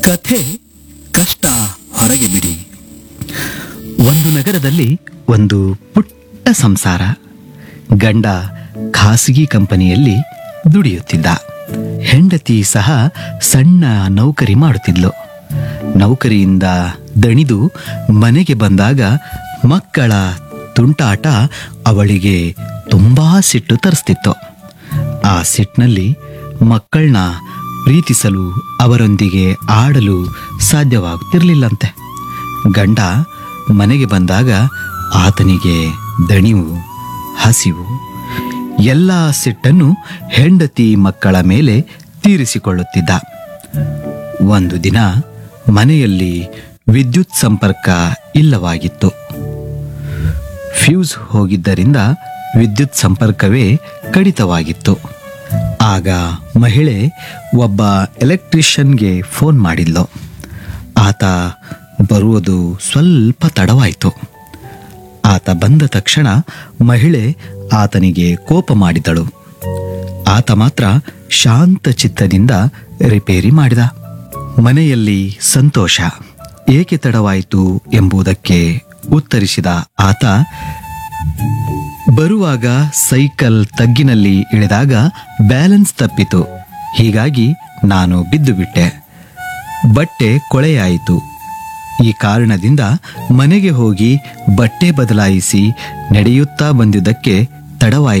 ಕಥೆ ಕಷ್ಟ ಹೊರಗೆ ಬಿಡಿ ಒಂದು ನಗರದಲ್ಲಿ ಒಂದು ಪುಟ್ಟ ಸಂಸಾರ ಗಂಡ ಖಾಸಗಿ ಕಂಪನಿಯಲ್ಲಿ ದುಡಿಯುತ್ತಿದ್ದ ಹೆಂಡತಿ ಸಹ ಸಣ್ಣ ನೌಕರಿ ಮಾಡುತ್ತಿದ್ಲು ನೌಕರಿಯಿಂದ ದಣಿದು ಮನೆಗೆ ಬಂದಾಗ ಮಕ್ಕಳ ತುಂಟಾಟ ಅವಳಿಗೆ ತುಂಬಾ ಸಿಟ್ಟು ತರಿಸ್ತಿತ್ತು ಆ ಸಿಟ್ನಲ್ಲಿ ಮಕ್ಕಳನ್ನ ಪ್ರೀತಿಸಲು ಅವರೊಂದಿಗೆ ಆಡಲು ಸಾಧ್ಯವಾಗುತ್ತಿರಲಿಲ್ಲಂತೆ ಗಂಡ ಮನೆಗೆ ಬಂದಾಗ ಆತನಿಗೆ ದಣಿವು ಹಸಿವು ಎಲ್ಲ ಸಿಟ್ಟನ್ನು ಹೆಂಡತಿ ಮಕ್ಕಳ ಮೇಲೆ ತೀರಿಸಿಕೊಳ್ಳುತ್ತಿದ್ದ ಒಂದು ದಿನ ಮನೆಯಲ್ಲಿ ವಿದ್ಯುತ್ ಸಂಪರ್ಕ ಇಲ್ಲವಾಗಿತ್ತು ಫ್ಯೂಸ್ ಹೋಗಿದ್ದರಿಂದ ವಿದ್ಯುತ್ ಸಂಪರ್ಕವೇ ಕಡಿತವಾಗಿತ್ತು ಆಗ ಮಹಿಳೆ ಒಬ್ಬ ಎಲೆಕ್ಟ್ರಿಷಿಯನ್ಗೆ ಫೋನ್ ಮಾಡಿದ್ಲು ಆತ ಬರುವುದು ಸ್ವಲ್ಪ ತಡವಾಯಿತು ಆತ ಬಂದ ತಕ್ಷಣ ಮಹಿಳೆ ಆತನಿಗೆ ಕೋಪ ಮಾಡಿದಳು ಆತ ಮಾತ್ರ ಶಾಂತ ಚಿತ್ತದಿಂದ ರಿಪೇರಿ ಮಾಡಿದ ಮನೆಯಲ್ಲಿ ಸಂತೋಷ ಏಕೆ ತಡವಾಯಿತು ಎಂಬುದಕ್ಕೆ ಉತ್ತರಿಸಿದ ಆತ ಬರುವಾಗ ಸೈಕಲ್ ತಗ್ಗಿನಲ್ಲಿ ಇಳಿದಾಗ ಬ್ಯಾಲೆನ್ಸ್ ತಪ್ಪಿತು ಹೀಗಾಗಿ ನಾನು ಬಿದ್ದು ಬಿಟ್ಟೆ ಬಟ್ಟೆ ಕೊಳೆಯಾಯಿತು ಈ ಕಾರಣದಿಂದ ಮನೆಗೆ ಹೋಗಿ ಬಟ್ಟೆ ಬದಲಾಯಿಸಿ ನಡೆಯುತ್ತಾ ಬಂದಿದ್ದಕ್ಕೆ ತಡವಾಯಿತು